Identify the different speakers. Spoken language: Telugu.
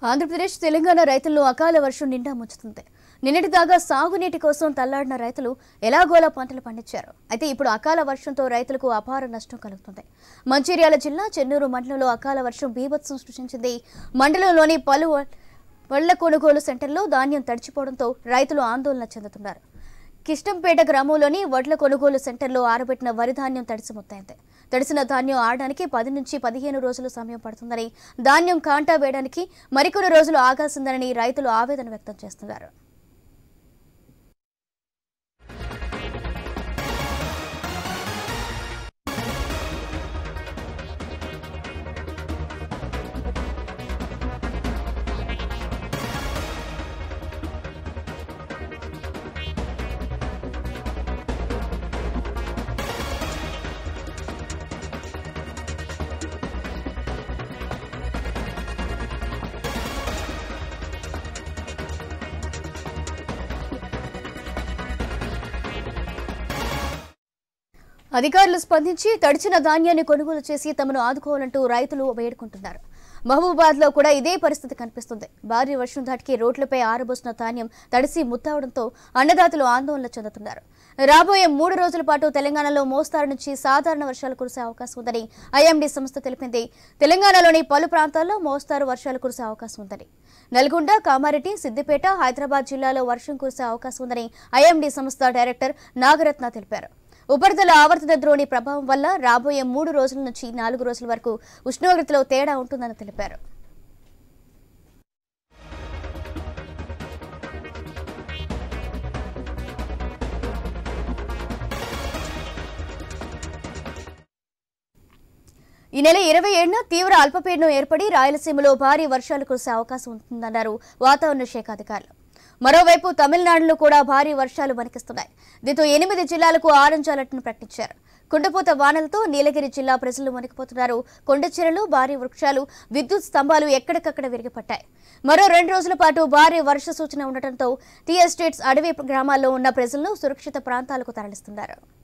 Speaker 1: ఆంధ్రప్రదేశ్ తెలంగాణ రైతుల్లో అకాల వర్షం నిండా ముంచుతుంది నిన్నటిదాకా సాగునీటి కోసం తల్లాడిన రైతులు ఎలాగోలా పంటలు పండించారు అయితే ఇప్పుడు అకాల వర్షంతో రైతులకు అపార నష్టం కలుగుతుంది మంచిర్యాల జిల్లా చెన్నూరు మండలంలో అకాల వర్షం బీభత్సం సృష్టించింది మండలంలోని పలు వళ్ల కొనుగోలు సెంటర్లో ధాన్యం తడిచిపోవడంతో రైతులు ఆందోళన చెందుతున్నారు కిష్టంపేట గ్రామంలోని వడ్ల కొనుగోలు సెంటర్లో ఆరబెట్టిన వరి ధాన్యం తడిసి మొత్తైంది తడిసిన ధాన్యం ఆడడానికి పది నుంచి పదిహేను రోజులు సమయం పడుతుందని ధాన్యం కాంటా వేయడానికి మరికొన్ని రోజులు ఆగాల్సిందని రైతులు ఆవేదన వ్యక్తం చేస్తున్నారు అధికారులు స్పందించి తడిచిన ధాన్యాన్ని కొనుగోలు చేసి తమను ఆదుకోవాలంటూ రైతులు వేడుకుంటున్నారు మహబూబాద్ లో కూడా ఇదే పరిస్థితి కనిపిస్తుంది భారీ వర్షం ధాటికి రోడ్లపై ఆరబోసిన ధాన్యం తడిసి ముత్తవడంతో అన్నదాతలు ఆందోళన చెందుతున్నారు రాబోయే మూడు రోజుల పాటు తెలంగాణలో మోస్తారు నుంచి సాధారణ వర్షాలు కురిసే అవకాశం ఉందని ఐఎండీ సంస్థ తెలిపింది తెలంగాణలోని పలు ప్రాంతాల్లో మోస్తారు వర్షాలు కురిసే అవకాశం ఉందని నల్గొండ కామారెడ్డి సిద్దిపేట హైదరాబాద్ జిల్లాలో వర్షం కురిసే అవకాశం ఉందని ఐఎండీ సంస్థ డైరెక్టర్ నాగరత్న తెలిపారు ఉపరితల ఆవర్తన ద్రోణి ప్రభావం వల్ల రాబోయే మూడు రోజుల నుంచి నాలుగు రోజుల వరకు ఉష్ణోగ్రతలో తేడా ఉంటుందని తెలిపారు ఈ నెల ఇరవై ఏడున తీవ్ర అల్పపీడనం ఏర్పడి రాయలసీమలో భారీ వర్షాలు కురిసే అవకాశం ఉంటుందన్నారు వాతావరణ శాఖ అధికారులు మరోవైపు తమిళనాడులో కూడా భారీ వర్షాలు వణికిస్తున్నాయి దీంతో ఎనిమిది జిల్లాలకు ఆరెంజ్ అలర్ట్ను ప్రకటించారు కుండపోత వానలతో నీలగిరి జిల్లా ప్రజలు వణికిపోతున్నారు కొండ చెరలు భారీ వృక్షాలు విద్యుత్ స్తంభాలు ఎక్కడికక్కడ విరిగిపడ్డాయి మరో రెండు రోజుల పాటు భారీ వర్ష సూచన ఉండటంతో టీ ఎస్టేట్స్ అడవి గ్రామాల్లో ఉన్న ప్రజలను సురక్షిత ప్రాంతాలకు తరలిస్తున్నారు